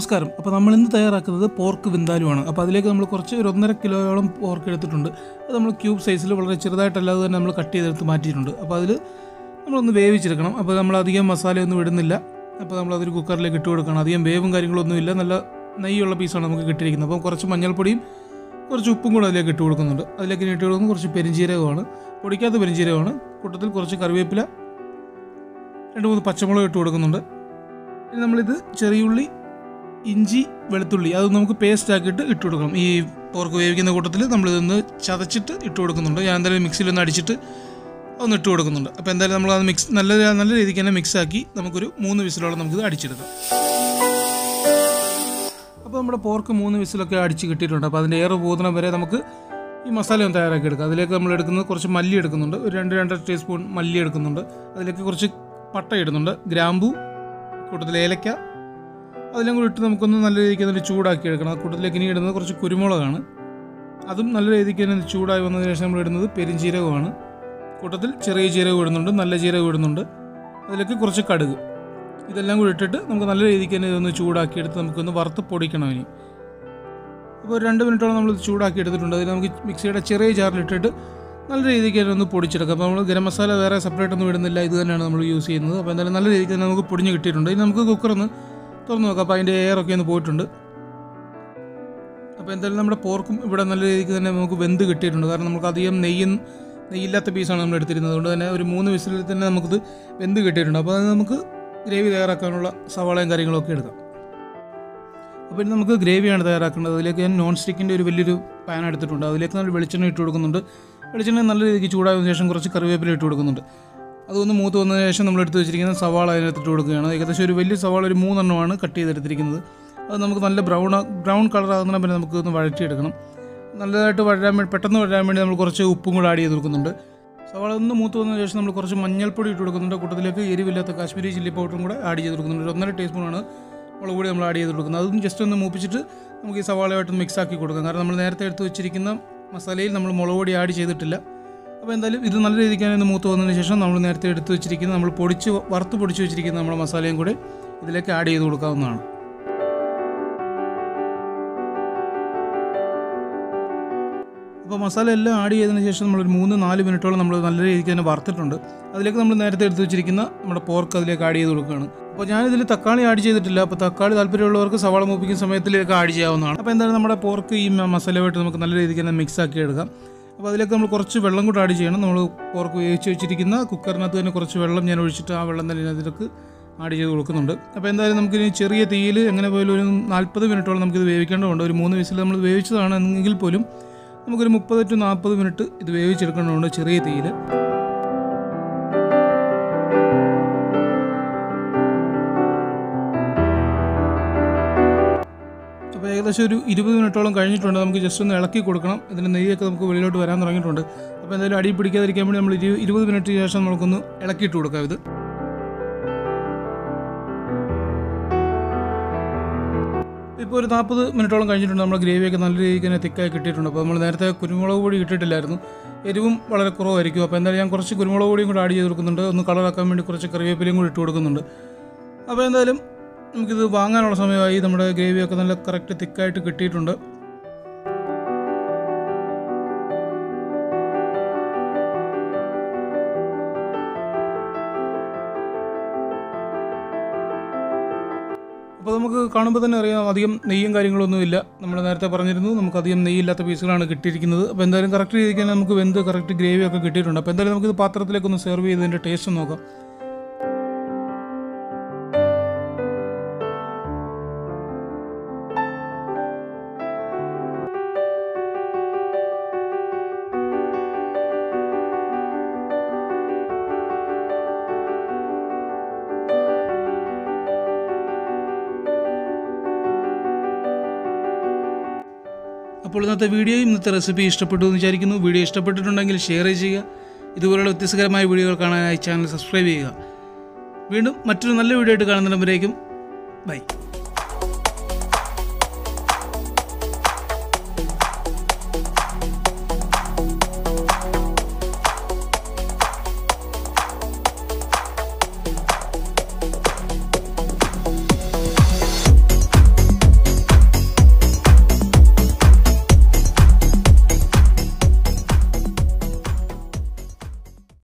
നമസ്കാരം അപ്പോൾ നമ്മൾ ഇന്ന് തയ്യാറാക്കുന്നത് പോർക്ക് വിന്താലുമാണ് അപ്പോൾ അതിലേക്ക് നമ്മൾ കുറച്ച് ഒരു ഒന്നര കിലോയോളം പോർക്ക് എടുത്തിട്ടുണ്ട് അത് നമ്മൾ ക്യൂബ് സൈസിൽ വളരെ ചെറുതായിട്ടല്ലാതെ തന്നെ നമ്മൾ കട്ട് ചെയ്തെടുത്ത് മാറ്റിയിട്ടുണ്ട് അപ്പോൾ അതിൽ നമ്മളൊന്ന് വേവിച്ചെടുക്കണം അപ്പോൾ നമ്മൾ അധികം മസാലയൊന്നും ഇടുന്നില്ല അപ്പോൾ നമ്മൾ അതൊരു കുക്കറിലേക്ക് ഇട്ട് കൊടുക്കണം അധികം വേവും കാര്യങ്ങളൊന്നും ഇല്ല നല്ല നെയ്യുള്ള പീസാണ് നമുക്ക് കിട്ടിയിരിക്കുന്നത് അപ്പോൾ കുറച്ച് മഞ്ഞൾപ്പൊടിയും കുറച്ച് ഉപ്പും കൂടെ അതിലേക്ക് ഇട്ട് കൊടുക്കുന്നുണ്ട് അതിലേക്ക് ഇട്ട് കൊടുക്കുന്നത് കുറച്ച് പെരിഞ്ചീരകമാണ് പൊടിക്കാത്ത പെരിഞ്ചീരകമാണ് കൂട്ടത്തിൽ കുറച്ച് കറിവേപ്പില രണ്ട് മൂന്ന് പച്ചമുളക് ഇട്ട് കൊടുക്കുന്നുണ്ട് ഇനി നമ്മളിത് ചെറിയുള്ളി ഇഞ്ചി വെളുത്തുള്ളി അത് നമുക്ക് പേസ്റ്റ് ആക്കിയിട്ട് ഇട്ട് കൊടുക്കണം ഈ പോർക്ക് വേവിക്കുന്ന കൂട്ടത്തിൽ നമ്മളിതൊന്ന് ചതച്ചിട്ട് ഇട്ട് കൊടുക്കുന്നുണ്ട് ഞാൻ എന്തായാലും മിക്സിയിലൊന്ന് അടിച്ചിട്ട് ഒന്ന് ഇട്ട് കൊടുക്കുന്നുണ്ട് അപ്പോൾ എന്തായാലും നമ്മൾ അത് മിക്സ് നല്ല നല്ല രീതിക്ക് തന്നെ മിക്സ് ആക്കി നമുക്കൊരു മൂന്ന് വിസിലോളം നമുക്കിത് അടിച്ചെടുക്കാം അപ്പോൾ നമ്മുടെ പോർക്ക് മൂന്ന് വിസിലൊക്കെ അടിച്ച് കിട്ടിയിട്ടുണ്ട് അപ്പോൾ അതിൻ്റെ ഏറെ പോകുന്ന വരെ നമുക്ക് ഈ മസാല ഒന്ന് തയ്യാറാക്കി എടുക്കാം അതിലേക്ക് നമ്മൾ എടുക്കുന്നത് കുറച്ച് മല്ലി എടുക്കുന്നുണ്ട് ഒരു രണ്ട് രണ്ടര ടീസ്പൂൺ മല്ലി എടുക്കുന്നുണ്ട് അതിലേക്ക് കുറച്ച് പട്ട ഇടുന്നുണ്ട് ഗ്രാമ്പു കൂട്ടത്തിൽ ഏലക്ക അതെല്ലാം കൂടി ഇട്ട് നമുക്കൊന്ന് നല്ല രീതിക്ക് അതിന് ചൂടാക്കി എടുക്കണം ആ കൂട്ടത്തിലേക്ക് ഇനി ഇടുന്നത് കുറച്ച് കുരുമുളകാണ് അതും നല്ല രീതിക്ക് തന്നെ ചൂടായി വന്നതിന് ശേഷം നമ്മൾ ഇടുന്നത് പെരിഞ്ജീരകമാണ് കൂട്ടത്തിൽ ചെറിയ ജീരകം ഇടുന്നുണ്ട് നല്ല ജീരകം ഇടുന്നുണ്ട് അതിലേക്ക് കുറച്ച് കടുക് ഇതെല്ലാം കൂടി ഇട്ടിട്ട് നമുക്ക് നല്ല രീതിക്ക് തന്നെ ഇതൊന്ന് ചൂടാക്കി എടുത്ത് നമുക്കൊന്ന് വറുത്ത് പൊടിക്കണം ഇനി അപ്പോൾ ഒരു രണ്ട് മിനിറ്റോളം നമ്മൾ ഇത് ചൂടാക്കി എടുത്തിട്ടുണ്ട് അതിൽ നമുക്ക് മിക്സിയുടെ ചെറിയ ജാറിലിട്ടിട്ട് നല്ല രീതിക്ക് തന്നെ ഒന്ന് പൊടിച്ചെടുക്കാം അപ്പോൾ നമ്മൾ ഗരം മസാല വേറെ സെപ്പറേറ്റ് ഒന്നും ഇടുന്നില്ല ഇത് തന്നെയാണ് നമ്മൾ യൂസ് ചെയ്യുന്നത് അപ്പോൾ എന്തായാലും നല്ല രീതിക്ക് തന്നെ നമുക്ക് പൊടിഞ്ഞ് കിട്ടിയിട്ടുണ്ട് ഇനി നമുക്ക് കുക്കറൊന്ന് തുറന്ന് നോക്കാം അപ്പോൾ അതിൻ്റെ എയറൊക്കെ ഒന്ന് പോയിട്ടുണ്ട് അപ്പോൾ എന്തായാലും നമ്മുടെ പോർക്കും ഇവിടെ നല്ല രീതിക്ക് തന്നെ നമുക്ക് വെന്ത് കിട്ടിയിട്ടുണ്ട് കാരണം നമുക്ക് അധികം നെയ്യും നെയ്യില്ലാത്ത പീസാണ് നമ്മൾ എടുത്തിരുന്നത് അതുകൊണ്ട് തന്നെ ഒരു മൂന്ന് വിസിലിൽ തന്നെ നമുക്കിത് വെന്ത് കിട്ടിയിട്ടുണ്ട് അപ്പോൾ അത് നമുക്ക് ഗ്രേവി തയ്യാറാക്കാനുള്ള സവാളയും കാര്യങ്ങളൊക്കെ എടുക്കാം അപ്പോൾ ഇനി നമുക്ക് ഗ്രേവിയാണ് തയ്യാറാക്കേണ്ടത് അതിലേക്ക് ഞാൻ നോൺ സ്റ്റിക്കിൻ്റെ ഒരു വലിയൊരു പാൻ എടുത്തിട്ടുണ്ട് അതിലേക്ക് നല്ല വെളിച്ചെണ്ണ ഇട്ട് കൊടുക്കുന്നുണ്ട് വെളിച്ചെണ്ണ നല്ല രീതിക്ക് ചൂടായതിനു ശേഷം കുറച്ച് കറിവേപ്പില ഇട്ട് കൊടുക്കുന്നുണ്ട് അതൊന്ന് മൂത്ത് വന്നതിന് ശേഷം നമ്മൾ എടുത്ത് വെച്ചിരിക്കുന്ന സവാള അതിനകത്ത് ഇട്ട് കൊടുക്കുകയാണ് ഏകദേശം ഒരു വലിയ സവാള ഒരു മൂന്നെണ്ണമാണ് കട്ട് ചെയ്തെടുത്തിരിക്കുന്നത് അത് നമുക്ക് നല്ല ബ്രൗൺ ബ്രൗൺ കളർ ആകുന്ന പിന്നെ നമുക്ക് ഒന്ന് വഴറ്റിയെടുക്കണം നല്ലതായിട്ട് വഴരാൻ വേണ്ടി പെട്ടെന്ന് വഴരാൻ വേണ്ടി നമ്മൾ കുറച്ച് ഉപ്പും കൂടെ ആഡ് ചെയ്ത് കൊടുക്കുന്നുണ്ട് സവാള ഒന്ന് മൂത്ത് വന്നതിന് ശേഷം നമ്മൾ കുറച്ച് മഞ്ഞൾപ്പൊടി ഇട്ട് കൊടുക്കുന്നുണ്ട് കൂട്ടത്തിലേക്ക് എരിവില്ലാത്ത കാശ്മീരി ചില്ലി പൗഡറും കൂടെ ആഡ് ചെയ്ത് കൊടുക്കുന്നുണ്ട് ഒരു ഒന്നര ടീസ്പൂണാണ് മുളക് പൊടി നമ്മൾ ആഡ് ചെയ്ത് കൊടുക്കുന്നത് അതും ജസ്റ്റ് ഒന്ന് മൂപ്പിച്ചിട്ട് നമുക്ക് ഈ സവാളയായിട്ട് മിക്സ് ആക്കി കൊടുക്കാം കാരണം നമ്മൾ നേരത്തെ എടുത്ത് വെച്ചിരിക്കുന്ന മസാലയിൽ നമ്മൾ മുളക് പൊടി ആഡ് ചെയ്തിട്ടില്ല അപ്പോൾ എന്തായാലും ഇത് നല്ല രീതിക്ക് തന്നെ മൂത്ത് വന്നതിന് ശേഷം നമ്മൾ നേരത്തെ എടുത്ത് വെച്ചിരിക്കുന്ന നമ്മൾ പൊടിച്ച് വറുത്ത് പൊടിച്ച് വെച്ചിരിക്കുന്ന നമ്മുടെ മസാലയും കൂടെ ഇതിലേക്ക് ആഡ് ചെയ്ത് കൊടുക്കാവുന്നതാണ് അപ്പോൾ മസാല എല്ലാം ആഡ് ചെയ്തതിന് ശേഷം നമ്മളൊരു മൂന്ന് നാല് മിനിറ്റോളം നമ്മൾ നല്ല രീതിക്ക് തന്നെ വറുത്തിട്ടുണ്ട് അതിലേക്ക് നമ്മൾ നേരത്തെ എടുത്ത് വെച്ചിരിക്കുന്ന നമ്മുടെ പോർക്ക് അതിലേക്ക് ആഡ് ചെയ്ത് കൊടുക്കുകയാണ് അപ്പോൾ ഞാനിതിൽ തക്കാളി ആഡ് ചെയ്തിട്ടില്ല അപ്പോൾ തക്കാളി താല്പര്യമുള്ളവർക്ക് സവാള മൂപ്പിക്കുന്ന സമയത്തിലേക്ക് ആഡ് ചെയ്യാവുന്നതാണ് അപ്പോൾ എന്തായാലും നമ്മുടെ പോർക്ക് ഈ മസാലയായിട്ട് നമുക്ക് നല്ല രീതിക്ക് തന്നെ മിക്സ് ആക്കി എടുക്കാം അപ്പോൾ അതിലേക്ക് നമ്മൾ കുറച്ച് വെള്ളം കൂടെ ആഡ് ചെയ്യണം നമ്മൾ പോർക്ക് വേവിച്ച് വെച്ചിരിക്കുന്ന കുക്കറിനകത്ത് തന്നെ കുറച്ച് വെള്ളം ഞാൻ ഒഴിച്ചിട്ട് ആ വെള്ളം തന്നെ ഇതിലേക്ക് ആഡ് ചെയ്ത് കൊടുക്കുന്നുണ്ട് അപ്പോൾ എന്തായാലും നമുക്കിനി ചെറിയ തീയിൽ എങ്ങനെ പോയാലും ഒരു നാൽപ്പത് മിനിറ്റോളം നമുക്കിത് വേവിക്കേണ്ടതുണ്ട് ഒരു മൂന്ന് വിസിൽ നമ്മൾ വേവിച്ചതാണ് എങ്കിൽ പോലും നമുക്കൊരു മുപ്പത് ടു നാൽപ്പത് മിനിറ്റ് ഇത് വേവിച്ചെടുക്കേണ്ടതുണ്ട് ചെറിയ തീയിൽ അപ്പോൾ ഏകദേശം ഒരു ഇരുപത് മിനിറ്റോളം കഴിഞ്ഞിട്ടുണ്ട് നമുക്ക് ജസ്റ്റ് ഒന്ന് ഇളക്കി കൊടുക്കണം ഇതിൻ്റെ നെയ്യൊക്കെ നമുക്ക് വെളിയിലോട്ട് വരാൻ തുടങ്ങിയിട്ടുണ്ട് അപ്പോൾ എന്തായാലും അടി പിടിക്കാതിരിക്കാൻ വേണ്ടി നമ്മൾ ഇരു ഇരുപത് മിനിറ്റ് ശേഷം നമുക്കൊന്ന് ഇളക്കിയിട്ട് കൊടുക്കാം ഇത് ഇപ്പോൾ ഒരു നാൽപ്പത് മിനിറ്റോളം കഴിഞ്ഞിട്ടുണ്ട് നമ്മുടെ ഗ്രേവിയൊക്കെ നല്ല രീതിക്ക് തന്നെ തിക്കായി കിട്ടിയിട്ടുണ്ട് അപ്പോൾ നമ്മൾ നേരത്തെ കുരുമുളക് പൊടി ഇട്ടിട്ടില്ലായിരുന്നു എരിവും വളരെ കുറവായിരിക്കും അപ്പോൾ എന്തായാലും ഞാൻ കുറച്ച് കുരുമുളക് പൊടിയും കൂടെ ആഡ് ചെയ്ത് കൊടുക്കുന്നുണ്ട് ഒന്ന് കളറാക്കാൻ വേണ്ടി കുറച്ച് കറിവേപ്പിലയും കൂടി ഇട്ട് കൊടുക്കുന്നുണ്ട് അപ്പോൾ എന്തായാലും നമുക്കിത് വാങ്ങാനുള്ള സമയമായി നമ്മുടെ ഗ്രേവിയൊക്കെ നല്ല കറക്റ്റ് തിക്കായിട്ട് കിട്ടിയിട്ടുണ്ട് അപ്പോൾ നമുക്ക് കാണുമ്പോൾ തന്നെ അറിയാം അധികം നെയ്യും കാര്യങ്ങളൊന്നും ഇല്ല നമ്മൾ നേരത്തെ പറഞ്ഞിരുന്നു നമുക്ക് അധികം നെയ്യില്ലാത്ത പീസുകളാണ് കിട്ടിയിരിക്കുന്നത് അപ്പോൾ എന്തായാലും കറക്റ്റ് രീതിക്ക് തന്നെ നമുക്ക് വെന്ത് കറക്റ്റ് ഗ്രേവി ഒക്കെ കിട്ടിയിട്ടുണ്ട് അപ്പോൾ എന്തായാലും നമുക്കിത് പാത്രത്തിലേക്ക് ഒന്ന് സെർവ് ചെയ്തതിൻ്റെ ടേസ്റ്റ് നോക്കാം അപ്പോൾ ഇന്നത്തെ വീഡിയോയും ഇന്നത്തെ റെസിപ്പി ഇഷ്ടപ്പെട്ടു എന്ന് വിചാരിക്കുന്നു വീഡിയോ ഇഷ്ടപ്പെട്ടിട്ടുണ്ടെങ്കിൽ ഷെയർ ചെയ്യുക ഇതുപോലുള്ള വ്യത്യസ്തകരമായ വീഡിയോകൾ കാണാനായി ചാനൽ സബ്സ്ക്രൈബ് ചെയ്യുക വീണ്ടും മറ്റൊരു നല്ല വീഡിയോ ആയിട്ട് കാണുന്നതിനുമ്പോഴേക്കും ബൈ